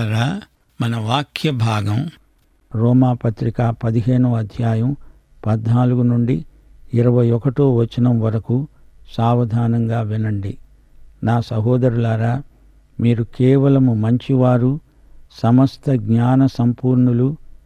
ప్రియులారా మన వాక్య భాగం రోమాపత్రిక పదిహేనో అధ్యాయం పద్నాలుగు నుండి ఇరవై ఒకటో వచనం వరకు సావధానంగా వినండి నా సహోదరులారా మీరు కేవలము మంచివారు సమస్త జ్ఞాన సంపూర్ణులు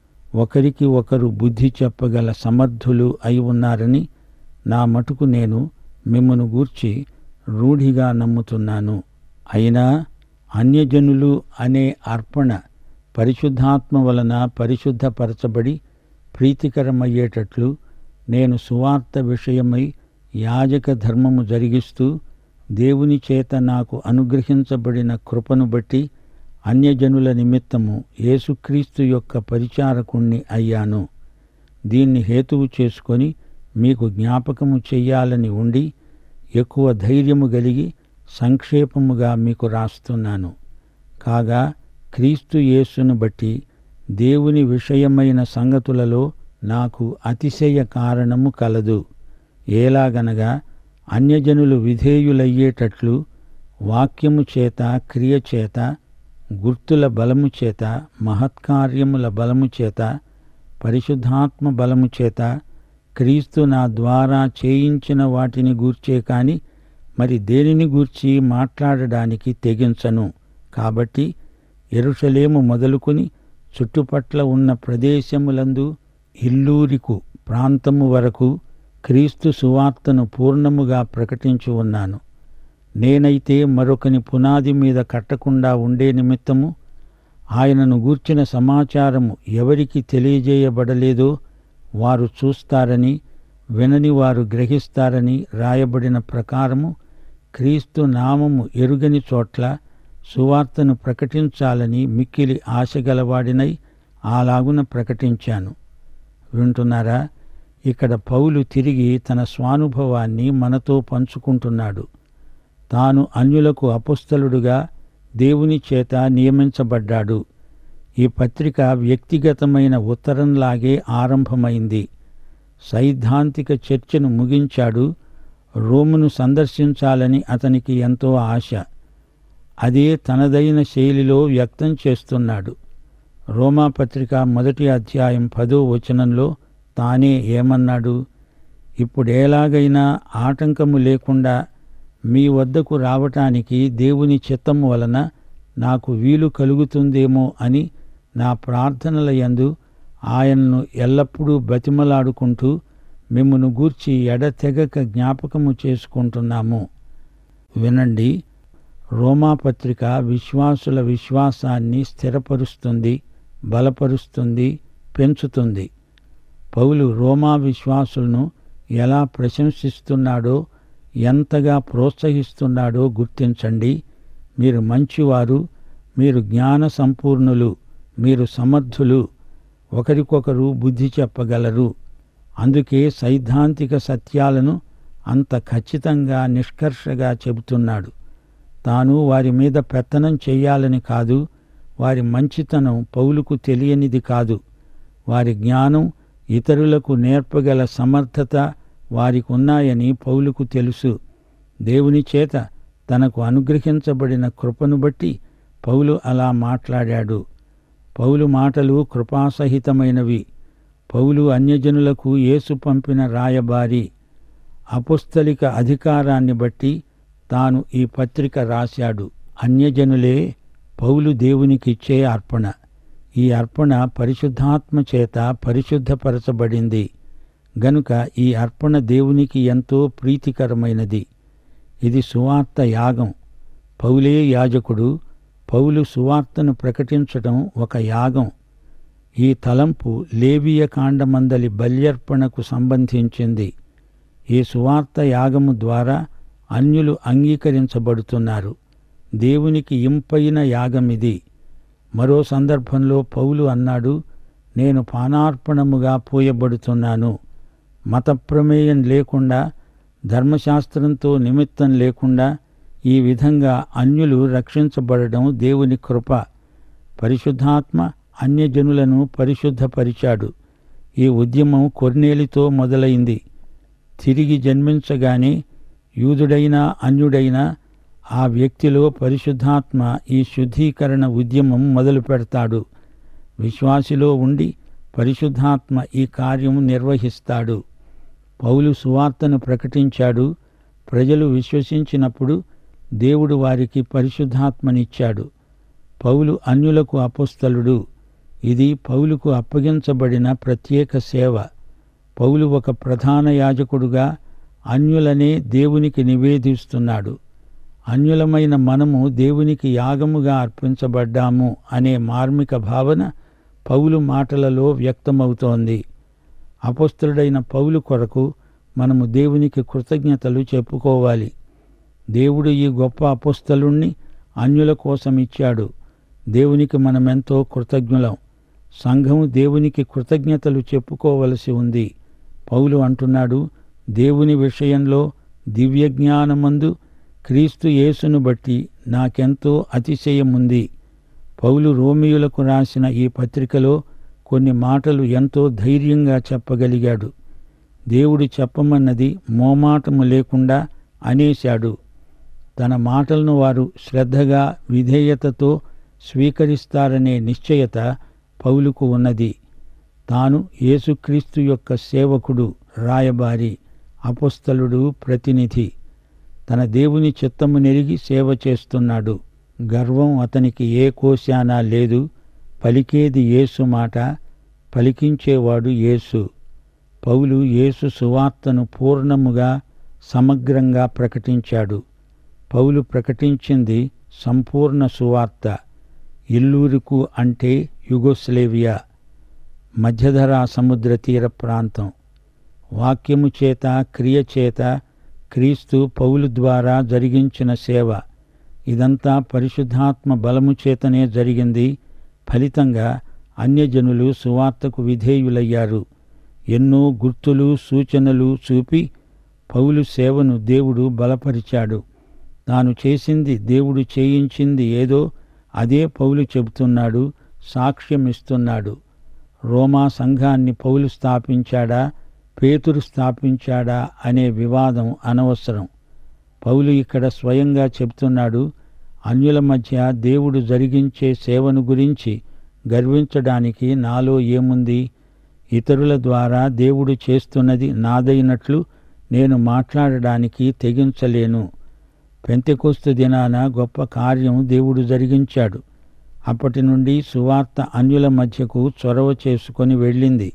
ఒకరికి ఒకరు బుద్ధి చెప్పగల సమర్థులు అయి ఉన్నారని నా మటుకు నేను మిమ్మను గూర్చి రూఢిగా నమ్ముతున్నాను అయినా అన్యజనులు అనే అర్పణ పరిశుద్ధాత్మ వలన పరిశుద్ధపరచబడి ప్రీతికరమయ్యేటట్లు నేను సువార్త విషయమై యాజక ధర్మము జరిగిస్తూ దేవుని చేత నాకు అనుగ్రహించబడిన కృపను బట్టి అన్యజనుల నిమిత్తము యేసుక్రీస్తు యొక్క పరిచారకుణ్ణి అయ్యాను దీన్ని హేతువు చేసుకొని మీకు జ్ఞాపకము చెయ్యాలని ఉండి ఎక్కువ ధైర్యము కలిగి సంక్షేపముగా మీకు రాస్తున్నాను కాగా క్రీస్తు యేసును బట్టి దేవుని విషయమైన సంగతులలో నాకు అతిశయ కారణము కలదు ఏలాగనగా అన్యజనులు విధేయులయ్యేటట్లు వాక్యము చేత క్రియ చేత గుర్తుల బలము చేత మహత్కార్యముల బలము చేత పరిశుద్ధాత్మ బలము చేత క్రీస్తు నా ద్వారా చేయించిన వాటిని గూర్చే కాని మరి దేనిని గూర్చి మాట్లాడడానికి తెగించను కాబట్టి ఎరుషలేము మొదలుకొని చుట్టుపట్ల ఉన్న ప్రదేశములందు ఇల్లూరికు ప్రాంతము వరకు క్రీస్తు సువార్తను పూర్ణముగా ప్రకటించి ఉన్నాను నేనైతే మరొకని పునాది మీద కట్టకుండా ఉండే నిమిత్తము ఆయనను గూర్చిన సమాచారము ఎవరికి తెలియజేయబడలేదో వారు చూస్తారని వినని వారు గ్రహిస్తారని రాయబడిన ప్రకారము క్రీస్తు నామము ఎరుగని చోట్ల సువార్తను ప్రకటించాలని మిక్కిలి ఆశగలవాడినై అలాగున ప్రకటించాను వింటున్నారా ఇక్కడ పౌలు తిరిగి తన స్వానుభవాన్ని మనతో పంచుకుంటున్నాడు తాను అన్యులకు అపుస్తలుడుగా దేవుని చేత నియమించబడ్డాడు ఈ పత్రిక వ్యక్తిగతమైన ఉత్తరంలాగే ఆరంభమైంది సైద్ధాంతిక చర్చను ముగించాడు రోమును సందర్శించాలని అతనికి ఎంతో ఆశ అదే తనదైన శైలిలో వ్యక్తం చేస్తున్నాడు రోమాపత్రిక మొదటి అధ్యాయం పదో వచనంలో తానే ఏమన్నాడు ఇప్పుడేలాగైనా ఆటంకము లేకుండా మీ వద్దకు రావటానికి దేవుని చిత్తము వలన నాకు వీలు కలుగుతుందేమో అని నా ప్రార్థనల యందు ఆయన్ను ఎల్లప్పుడూ బతిమలాడుకుంటూ మిమ్మను గూర్చి ఎడతెగక జ్ఞాపకము చేసుకుంటున్నాము వినండి రోమాపత్రిక విశ్వాసుల విశ్వాసాన్ని స్థిరపరుస్తుంది బలపరుస్తుంది పెంచుతుంది పౌలు రోమా విశ్వాసులను ఎలా ప్రశంసిస్తున్నాడో ఎంతగా ప్రోత్సహిస్తున్నాడో గుర్తించండి మీరు మంచివారు మీరు జ్ఞాన సంపూర్ణులు మీరు సమర్థులు ఒకరికొకరు బుద్ధి చెప్పగలరు అందుకే సైద్ధాంతిక సత్యాలను అంత ఖచ్చితంగా నిష్కర్షగా చెబుతున్నాడు తాను వారి మీద పెత్తనం చెయ్యాలని కాదు వారి మంచితనం పౌలుకు తెలియనిది కాదు వారి జ్ఞానం ఇతరులకు నేర్పగల సమర్థత వారికి ఉన్నాయని పౌలుకు తెలుసు దేవుని చేత తనకు అనుగ్రహించబడిన కృపను బట్టి పౌలు అలా మాట్లాడాడు పౌలు మాటలు కృపాసహితమైనవి పౌలు అన్యజనులకు యేసు పంపిన రాయబారి అపుస్తలిక అధికారాన్ని బట్టి తాను ఈ పత్రిక రాశాడు అన్యజనులే పౌలు దేవునికిచ్చే అర్పణ ఈ అర్పణ పరిశుద్ధాత్మ చేత పరిశుద్ధపరచబడింది గనుక ఈ అర్పణ దేవునికి ఎంతో ప్రీతికరమైనది ఇది సువార్త యాగం పౌలే యాజకుడు పౌలు సువార్తను ప్రకటించటం ఒక యాగం ఈ తలంపు లేవియ కాండమందలి బల్యర్పణకు సంబంధించింది ఈ సువార్త యాగము ద్వారా అన్యులు అంగీకరించబడుతున్నారు దేవునికి ఇంపైన యాగమిది మరో సందర్భంలో పౌలు అన్నాడు నేను పానార్పణముగా పోయబడుతున్నాను మత ప్రమేయం లేకుండా ధర్మశాస్త్రంతో నిమిత్తం లేకుండా ఈ విధంగా అన్యులు రక్షించబడడం దేవుని కృప పరిశుద్ధాత్మ అన్యజనులను పరిశుద్ధపరిచాడు ఈ ఉద్యమం కొర్నేలితో మొదలైంది తిరిగి జన్మించగానే యూదుడైనా అన్యుడైనా ఆ వ్యక్తిలో పరిశుద్ధాత్మ ఈ శుద్ధీకరణ ఉద్యమం మొదలు పెడతాడు విశ్వాసిలో ఉండి పరిశుద్ధాత్మ ఈ కార్యం నిర్వహిస్తాడు పౌలు సువార్తను ప్రకటించాడు ప్రజలు విశ్వసించినప్పుడు దేవుడు వారికి పరిశుద్ధాత్మనిచ్చాడు పౌలు అన్యులకు అపోస్తలుడు ఇది పౌలుకు అప్పగించబడిన ప్రత్యేక సేవ పౌలు ఒక ప్రధాన యాజకుడుగా అన్యులనే దేవునికి నివేదిస్తున్నాడు అన్యులమైన మనము దేవునికి యాగముగా అర్పించబడ్డాము అనే మార్మిక భావన పౌలు మాటలలో వ్యక్తమవుతోంది అపస్తుడైన పౌలు కొరకు మనము దేవునికి కృతజ్ఞతలు చెప్పుకోవాలి దేవుడు ఈ గొప్ప అపస్తులుణ్ణి అన్యుల కోసం ఇచ్చాడు దేవునికి మనమెంతో కృతజ్ఞులం సంఘం దేవునికి కృతజ్ఞతలు చెప్పుకోవలసి ఉంది పౌలు అంటున్నాడు దేవుని విషయంలో దివ్యజ్ఞానమందు క్రీస్తు యేసును బట్టి నాకెంతో అతిశయముంది పౌలు రోమియులకు రాసిన ఈ పత్రికలో కొన్ని మాటలు ఎంతో ధైర్యంగా చెప్పగలిగాడు దేవుడు చెప్పమన్నది మోమాటము లేకుండా అనేశాడు తన మాటలను వారు శ్రద్ధగా విధేయతతో స్వీకరిస్తారనే నిశ్చయత పౌలుకు ఉన్నది తాను యేసుక్రీస్తు యొక్క సేవకుడు రాయబారి అపొస్తలుడు ప్రతినిధి తన దేవుని చిత్తము నెరిగి సేవ చేస్తున్నాడు గర్వం అతనికి ఏ కోశాన లేదు పలికేది యేసు మాట పలికించేవాడు యేసు పౌలు యేసు సువార్తను పూర్ణముగా సమగ్రంగా ప్రకటించాడు పౌలు ప్రకటించింది సంపూర్ణ సువార్త ఇల్లూరుకు అంటే యుగోస్లేవియా మధ్యధరా సముద్ర తీర ప్రాంతం వాక్యము చేత క్రియ చేత క్రీస్తు పౌలు ద్వారా జరిగించిన సేవ ఇదంతా పరిశుద్ధాత్మ బలము చేతనే జరిగింది ఫలితంగా అన్యజనులు సువార్తకు విధేయులయ్యారు ఎన్నో గుర్తులు సూచనలు చూపి పౌలు సేవను దేవుడు బలపరిచాడు తాను చేసింది దేవుడు చేయించింది ఏదో అదే పౌలు చెబుతున్నాడు సాక్ష్యమిస్తున్నాడు రోమా సంఘాన్ని పౌలు స్థాపించాడా పేతురు స్థాపించాడా అనే వివాదం అనవసరం పౌలు ఇక్కడ స్వయంగా చెప్తున్నాడు అన్యుల మధ్య దేవుడు జరిగించే సేవను గురించి గర్వించడానికి నాలో ఏముంది ఇతరుల ద్వారా దేవుడు చేస్తున్నది నాదైనట్లు నేను మాట్లాడడానికి తెగించలేను పెంతెకొస్తు దినాన గొప్ప కార్యం దేవుడు జరిగించాడు అప్పటి నుండి సువార్త అన్యుల మధ్యకు చొరవ చేసుకొని వెళ్ళింది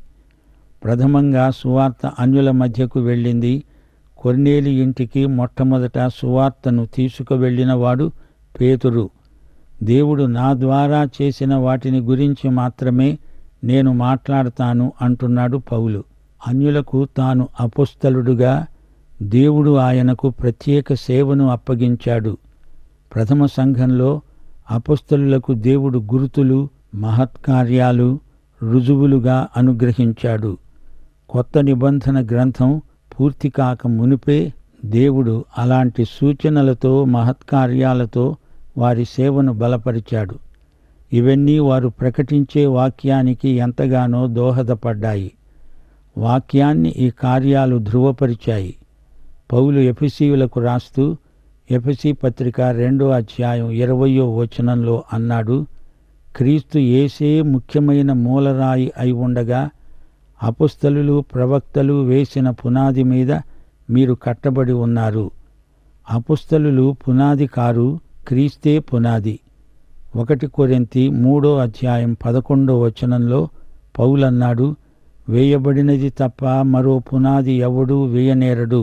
ప్రథమంగా సువార్త అన్యుల మధ్యకు వెళ్ళింది కొర్నేలి ఇంటికి మొట్టమొదట సువార్తను తీసుకువెళ్ళినవాడు పేతురు దేవుడు నా ద్వారా చేసిన వాటిని గురించి మాత్రమే నేను మాట్లాడతాను అంటున్నాడు పౌలు అన్యులకు తాను అపుస్తలుడుగా దేవుడు ఆయనకు ప్రత్యేక సేవను అప్పగించాడు ప్రథమ సంఘంలో అపుస్తలులకు దేవుడు గురుతులు మహత్కార్యాలు రుజువులుగా అనుగ్రహించాడు కొత్త నిబంధన గ్రంథం పూర్తి కాక మునిపే దేవుడు అలాంటి సూచనలతో మహత్కార్యాలతో వారి సేవను బలపరిచాడు ఇవన్నీ వారు ప్రకటించే వాక్యానికి ఎంతగానో దోహదపడ్డాయి వాక్యాన్ని ఈ కార్యాలు ధృవపరిచాయి పౌలు ఎఫెసీయులకు రాస్తూ ఎఫెసీ పత్రిక రెండో అధ్యాయం ఇరవయో వచనంలో అన్నాడు క్రీస్తు ఏసే ముఖ్యమైన మూలరాయి అయి ఉండగా అపుస్తలులు ప్రవక్తలు వేసిన పునాది మీద మీరు కట్టబడి ఉన్నారు అపుస్తలులు పునాది కారు క్రీస్తే పునాది ఒకటి కొరింతి మూడో అధ్యాయం పదకొండో వచనంలో పౌలన్నాడు వేయబడినది తప్ప మరో పునాది ఎవడూ వేయనేరడు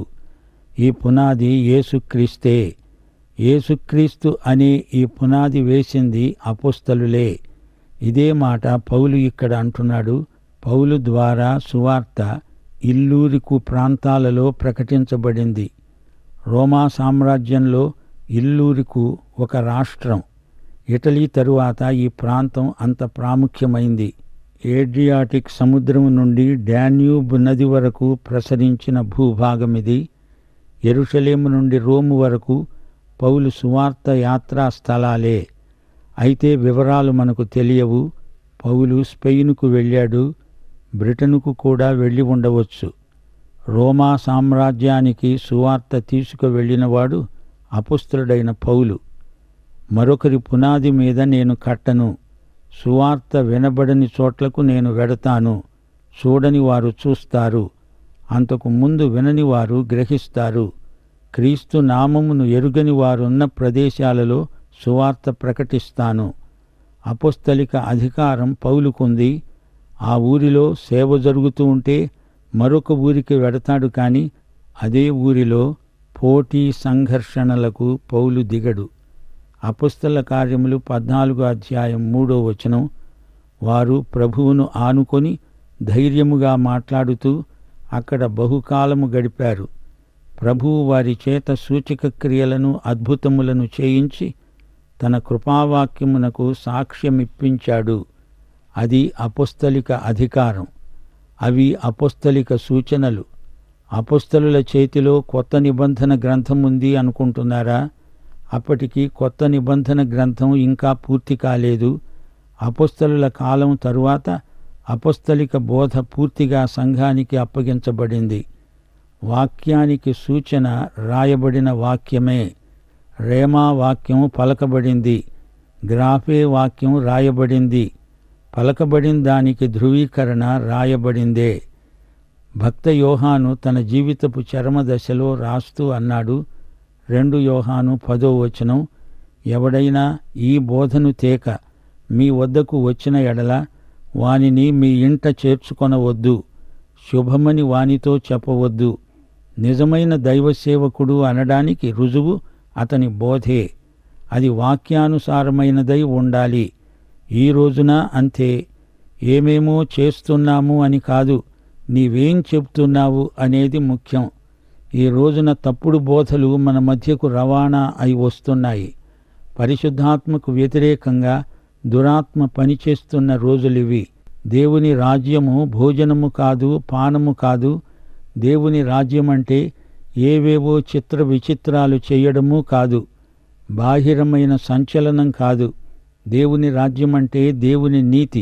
ఈ పునాది యేసుక్రీస్తే యేసుక్రీస్తు అనే ఈ పునాది వేసింది అపుస్తలులే ఇదే మాట పౌలు ఇక్కడ అంటున్నాడు పౌలు ద్వారా సువార్త ఇల్లూరికు ప్రాంతాలలో ప్రకటించబడింది రోమా సామ్రాజ్యంలో ఇల్లూరికు ఒక రాష్ట్రం ఇటలీ తరువాత ఈ ప్రాంతం అంత ప్రాముఖ్యమైంది ఏడ్రియాటిక్ సముద్రం నుండి డాన్యూబ్ నది వరకు ప్రసరించిన భూభాగమిది ఎరుషలేము నుండి రోము వరకు పౌలు సువార్త యాత్రా స్థలాలే అయితే వివరాలు మనకు తెలియవు పౌలు స్పెయిన్కు వెళ్ళాడు బ్రిటన్కు కూడా వెళ్ళి ఉండవచ్చు రోమా సామ్రాజ్యానికి సువార్త తీసుకువెళ్ళినవాడు అపుస్తుడైన పౌలు మరొకరి పునాది మీద నేను కట్టను సువార్త వినబడని చోట్లకు నేను వెడతాను చూడని వారు చూస్తారు అంతకు ముందు వినని వారు గ్రహిస్తారు క్రీస్తు నామమును ఎరుగని వారున్న ప్రదేశాలలో సువార్త ప్రకటిస్తాను అపుస్తలిక అధికారం పౌలుకుంది ఆ ఊరిలో సేవ జరుగుతూ ఉంటే మరొక ఊరికి వెడతాడు కాని అదే ఊరిలో పోటీ సంఘర్షణలకు పౌలు దిగడు అపుస్తల కార్యములు పద్నాలుగో అధ్యాయం మూడో వచనం వారు ప్రభువును ఆనుకొని ధైర్యముగా మాట్లాడుతూ అక్కడ బహుకాలము గడిపారు ప్రభువు వారి చేత సూచక క్రియలను అద్భుతములను చేయించి తన కృపావాక్యమునకు సాక్ష్యమిప్పించాడు అది అపుస్తలిక అధికారం అవి అపుస్తలిక సూచనలు అపుస్తలుల చేతిలో కొత్త నిబంధన గ్రంథం ఉంది అనుకుంటున్నారా అప్పటికి కొత్త నిబంధన గ్రంథం ఇంకా పూర్తి కాలేదు అపుస్తలుల కాలం తరువాత అపుస్తలిక బోధ పూర్తిగా సంఘానికి అప్పగించబడింది వాక్యానికి సూచన రాయబడిన వాక్యమే రేమా వాక్యం పలకబడింది గ్రాఫే వాక్యం రాయబడింది పలకబడిన దానికి ధృవీకరణ రాయబడిందే భక్త యోహాను తన జీవితపు చరమ దశలో రాస్తూ అన్నాడు రెండు యోహాను పదో వచనం ఎవడైనా ఈ బోధను తేక మీ వద్దకు వచ్చిన ఎడల వానిని మీ ఇంట చేర్చుకొనవద్దు శుభమని వానితో చెప్పవద్దు నిజమైన దైవ సేవకుడు అనడానికి రుజువు అతని బోధే అది వాక్యానుసారమైనదై ఉండాలి ఈ రోజున అంతే ఏమేమో చేస్తున్నాము అని కాదు నీవేం చెప్తున్నావు అనేది ముఖ్యం ఈ రోజున తప్పుడు బోధలు మన మధ్యకు రవాణా అయి వస్తున్నాయి పరిశుద్ధాత్మకు వ్యతిరేకంగా దురాత్మ పనిచేస్తున్న రోజులివి దేవుని రాజ్యము భోజనము కాదు పానము కాదు దేవుని రాజ్యం అంటే ఏవేవో చిత్ర విచిత్రాలు చేయడము కాదు బాహిరమైన సంచలనం కాదు దేవుని రాజ్యం అంటే దేవుని నీతి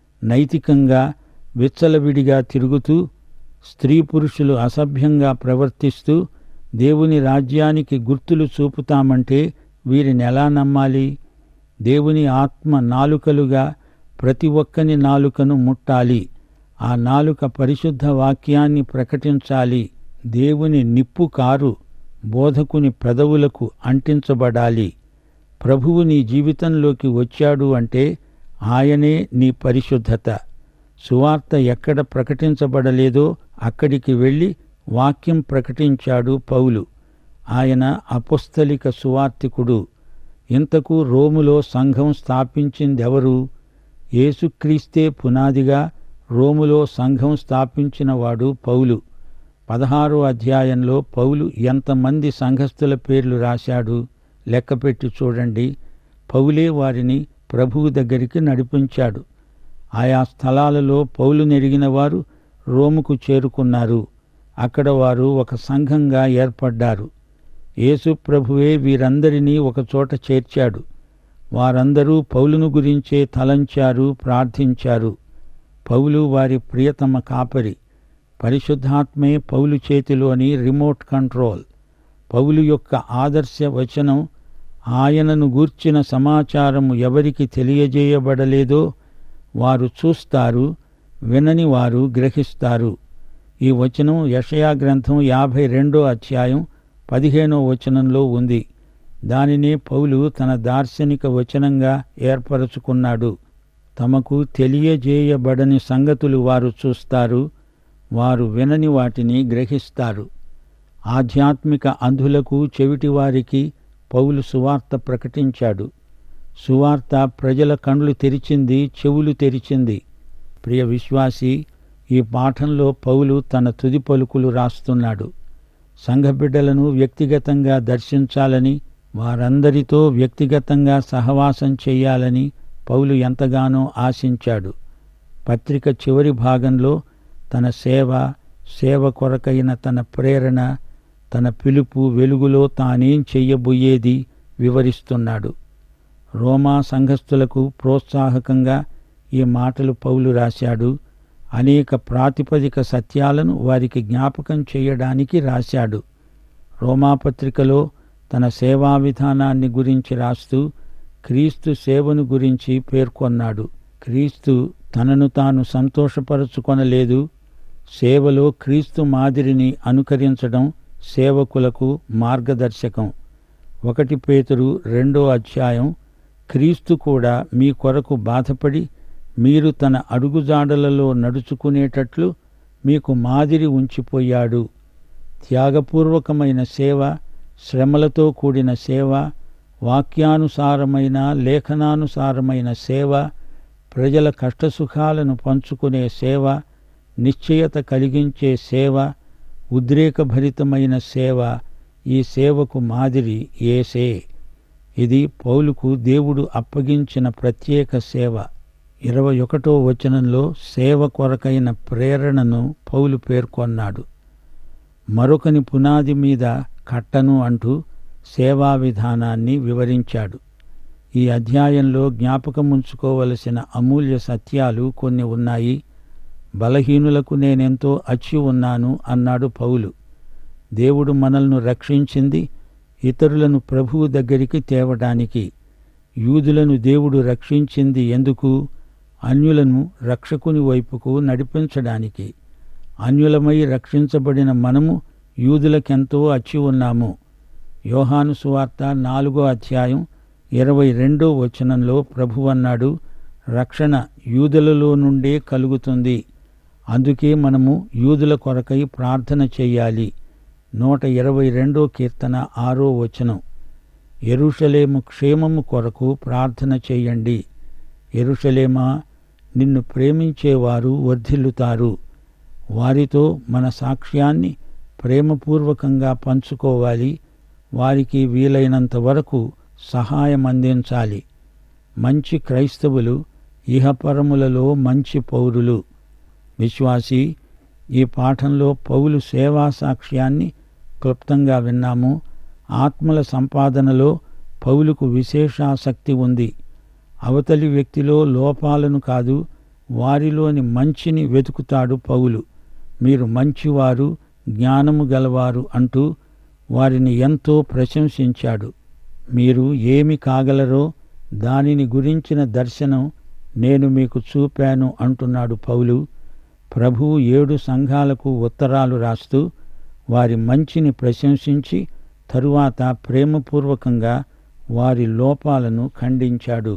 నైతికంగా విచ్చలవిడిగా తిరుగుతూ స్త్రీ పురుషులు అసభ్యంగా ప్రవర్తిస్తూ దేవుని రాజ్యానికి గుర్తులు చూపుతామంటే వీరిని ఎలా నమ్మాలి దేవుని ఆత్మ నాలుకలుగా ప్రతి ఒక్కని నాలుకను ముట్టాలి ఆ నాలుక పరిశుద్ధ వాక్యాన్ని ప్రకటించాలి దేవుని నిప్పు కారు బోధకుని పెదవులకు అంటించబడాలి ప్రభువు నీ జీవితంలోకి వచ్చాడు అంటే ఆయనే నీ పరిశుద్ధత సువార్త ఎక్కడ ప్రకటించబడలేదో అక్కడికి వెళ్ళి వాక్యం ప్రకటించాడు పౌలు ఆయన అపుస్తలిక సువార్తికుడు ఇంతకు రోములో సంఘం స్థాపించిందెవరు యేసుక్రీస్తే పునాదిగా రోములో సంఘం స్థాపించినవాడు పౌలు పదహారో అధ్యాయంలో పౌలు ఎంతమంది సంఘస్థుల పేర్లు రాశాడు లెక్కపెట్టి చూడండి పౌలే వారిని ప్రభువు దగ్గరికి నడిపించాడు ఆయా స్థలాలలో పౌలు నెరిగిన వారు రోముకు చేరుకున్నారు అక్కడ వారు ఒక సంఘంగా ఏర్పడ్డారు యేసు ప్రభువే వీరందరినీ ఒకచోట చేర్చాడు వారందరూ పౌలును గురించే తలంచారు ప్రార్థించారు పౌలు వారి ప్రియతమ కాపరి పరిశుద్ధాత్మే పౌలు చేతిలోని రిమోట్ కంట్రోల్ పౌలు యొక్క ఆదర్శ వచనం ఆయనను గూర్చిన సమాచారము ఎవరికి తెలియజేయబడలేదో వారు చూస్తారు వినని వారు గ్రహిస్తారు ఈ వచనం యషయా గ్రంథం యాభై రెండో అధ్యాయం పదిహేనో వచనంలో ఉంది దానినే పౌలు తన దార్శనిక వచనంగా ఏర్పరచుకున్నాడు తమకు తెలియజేయబడని సంగతులు వారు చూస్తారు వారు వినని వాటిని గ్రహిస్తారు ఆధ్యాత్మిక అంధులకు చెవిటివారికి పౌలు సువార్త ప్రకటించాడు సువార్త ప్రజల కండ్లు తెరిచింది చెవులు తెరిచింది ప్రియ విశ్వాసి ఈ పాఠంలో పౌలు తన తుది పలుకులు రాస్తున్నాడు సంఘబిడ్డలను వ్యక్తిగతంగా దర్శించాలని వారందరితో వ్యక్తిగతంగా సహవాసం చేయాలని పౌలు ఎంతగానో ఆశించాడు పత్రిక చివరి భాగంలో తన సేవ సేవ కొరకైన తన ప్రేరణ తన పిలుపు వెలుగులో తానేం చెయ్యబోయేది వివరిస్తున్నాడు రోమా సంఘస్థులకు ప్రోత్సాహకంగా ఈ మాటలు పౌలు రాశాడు అనేక ప్రాతిపదిక సత్యాలను వారికి జ్ఞాపకం చేయడానికి రాశాడు రోమాపత్రికలో తన సేవా విధానాన్ని గురించి రాస్తూ క్రీస్తు సేవను గురించి పేర్కొన్నాడు క్రీస్తు తనను తాను సంతోషపరచుకొనలేదు సేవలో క్రీస్తు మాదిరిని అనుకరించడం సేవకులకు మార్గదర్శకం ఒకటి పేతురు రెండో అధ్యాయం క్రీస్తు కూడా మీ కొరకు బాధపడి మీరు తన అడుగుజాడలలో నడుచుకునేటట్లు మీకు మాదిరి ఉంచిపోయాడు త్యాగపూర్వకమైన సేవ శ్రమలతో కూడిన సేవ వాక్యానుసారమైన లేఖనానుసారమైన సేవ ప్రజల కష్టసుఖాలను పంచుకునే సేవ నిశ్చయత కలిగించే సేవ ఉద్రేకభరితమైన సేవ ఈ సేవకు మాదిరి ఏసే ఇది పౌలుకు దేవుడు అప్పగించిన ప్రత్యేక సేవ ఇరవై ఒకటో వచనంలో సేవ కొరకైన ప్రేరణను పౌలు పేర్కొన్నాడు మరొకని పునాది మీద కట్టను అంటూ సేవా విధానాన్ని వివరించాడు ఈ అధ్యాయంలో జ్ఞాపకముంచుకోవలసిన అమూల్య సత్యాలు కొన్ని ఉన్నాయి బలహీనులకు నేనెంతో అచ్చి ఉన్నాను అన్నాడు పౌలు దేవుడు మనల్ని రక్షించింది ఇతరులను ప్రభువు దగ్గరికి తేవడానికి యూదులను దేవుడు రక్షించింది ఎందుకు అన్యులను రక్షకుని వైపుకు నడిపించడానికి అన్యులమై రక్షించబడిన మనము యూదులకెంతో అచ్చి ఉన్నాము యోహాను సువార్త నాలుగో అధ్యాయం ఇరవై రెండో వచనంలో ప్రభు అన్నాడు రక్షణ యూదులలో నుండే కలుగుతుంది అందుకే మనము యూదుల కొరకై ప్రార్థన చెయ్యాలి నూట ఇరవై రెండో కీర్తన ఆరో వచనం ఎరుషలేము క్షేమము కొరకు ప్రార్థన చెయ్యండి ఎరుషలేమా నిన్ను ప్రేమించేవారు వర్ధిల్లుతారు వారితో మన సాక్ష్యాన్ని ప్రేమపూర్వకంగా పంచుకోవాలి వారికి వీలైనంత వరకు సహాయం అందించాలి మంచి క్రైస్తవులు ఇహపరములలో మంచి పౌరులు విశ్వాసి ఈ పాఠంలో పౌలు సేవా సాక్ష్యాన్ని క్లుప్తంగా విన్నాము ఆత్మల సంపాదనలో పౌలుకు విశేషాసక్తి ఉంది అవతలి వ్యక్తిలో లోపాలను కాదు వారిలోని మంచిని వెతుకుతాడు పౌలు మీరు మంచివారు జ్ఞానము గలవారు అంటూ వారిని ఎంతో ప్రశంసించాడు మీరు ఏమి కాగలరో దానిని గురించిన దర్శనం నేను మీకు చూపాను అంటున్నాడు పౌలు ప్రభువు ఏడు సంఘాలకు ఉత్తరాలు రాస్తూ వారి మంచిని ప్రశంసించి తరువాత ప్రేమపూర్వకంగా వారి లోపాలను ఖండించాడు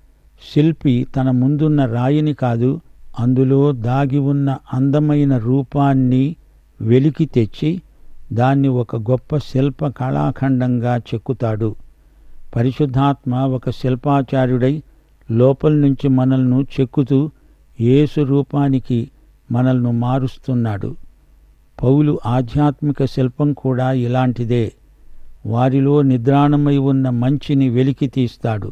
శిల్పి తన ముందున్న రాయిని కాదు అందులో దాగి ఉన్న అందమైన రూపాన్ని వెలికి తెచ్చి దాన్ని ఒక గొప్ప శిల్ప కళాఖండంగా చెక్కుతాడు పరిశుద్ధాత్మ ఒక శిల్పాచార్యుడై లోపల నుంచి మనల్ని చెక్కుతూ యేసు రూపానికి మనల్ని మారుస్తున్నాడు పౌలు ఆధ్యాత్మిక శిల్పం కూడా ఇలాంటిదే వారిలో నిద్రాణమై ఉన్న మంచిని వెలికి తీస్తాడు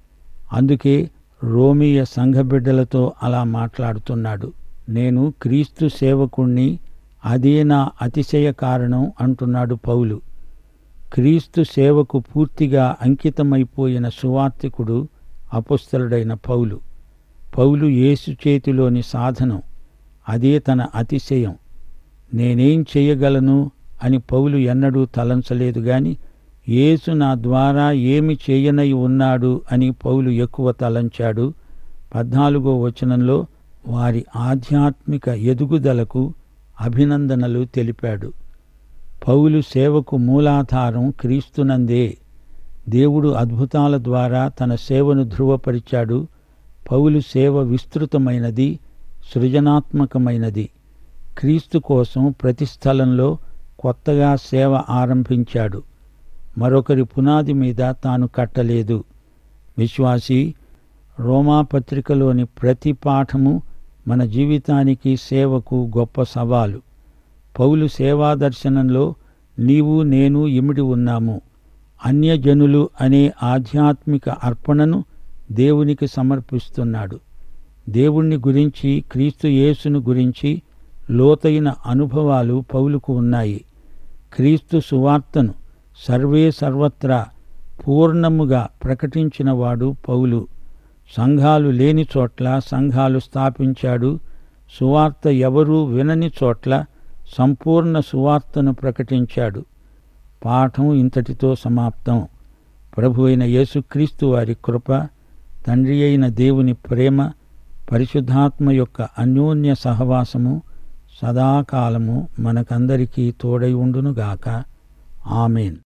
అందుకే రోమియ సంఘ బిడ్డలతో అలా మాట్లాడుతున్నాడు నేను క్రీస్తు సేవకుణ్ణి అదే నా అతిశయ కారణం అంటున్నాడు పౌలు క్రీస్తు సేవకు పూర్తిగా అంకితమైపోయిన సువార్తికుడు అపుస్తలుడైన పౌలు పౌలు యేసు చేతిలోని సాధనం అదే తన అతిశయం నేనేం చేయగలను అని పౌలు ఎన్నడూ తలంచలేదు గాని యేసు నా ద్వారా ఏమి చేయనై ఉన్నాడు అని పౌలు ఎక్కువ తలంచాడు పద్నాలుగో వచనంలో వారి ఆధ్యాత్మిక ఎదుగుదలకు అభినందనలు తెలిపాడు పౌలు సేవకు మూలాధారం క్రీస్తునందే దేవుడు అద్భుతాల ద్వారా తన సేవను ధృవపరిచాడు పౌలు సేవ విస్తృతమైనది సృజనాత్మకమైనది క్రీస్తు కోసం ప్రతి స్థలంలో కొత్తగా సేవ ఆరంభించాడు మరొకరి పునాది మీద తాను కట్టలేదు విశ్వాసి రోమాపత్రికలోని ప్రతి పాఠము మన జీవితానికి సేవకు గొప్ప సవాలు పౌలు సేవా దర్శనంలో నీవు నేను ఇమిడి ఉన్నాము అన్యజనులు అనే ఆధ్యాత్మిక అర్పణను దేవునికి సమర్పిస్తున్నాడు దేవుణ్ణి గురించి క్రీస్తు యేసును గురించి లోతైన అనుభవాలు పౌలుకు ఉన్నాయి క్రీస్తు సువార్తను సర్వే సర్వత్రా పూర్ణముగా ప్రకటించినవాడు పౌలు సంఘాలు లేని చోట్ల సంఘాలు స్థాపించాడు సువార్త ఎవరూ వినని చోట్ల సంపూర్ణ సువార్తను ప్రకటించాడు పాఠం ఇంతటితో సమాప్తం ప్రభు అయిన యేసుక్రీస్తు వారి కృప తండ్రి అయిన దేవుని ప్రేమ పరిశుద్ధాత్మ యొక్క అన్యోన్య సహవాసము సదాకాలము మనకందరికీ తోడై ఉండునుగాక ఆమెన్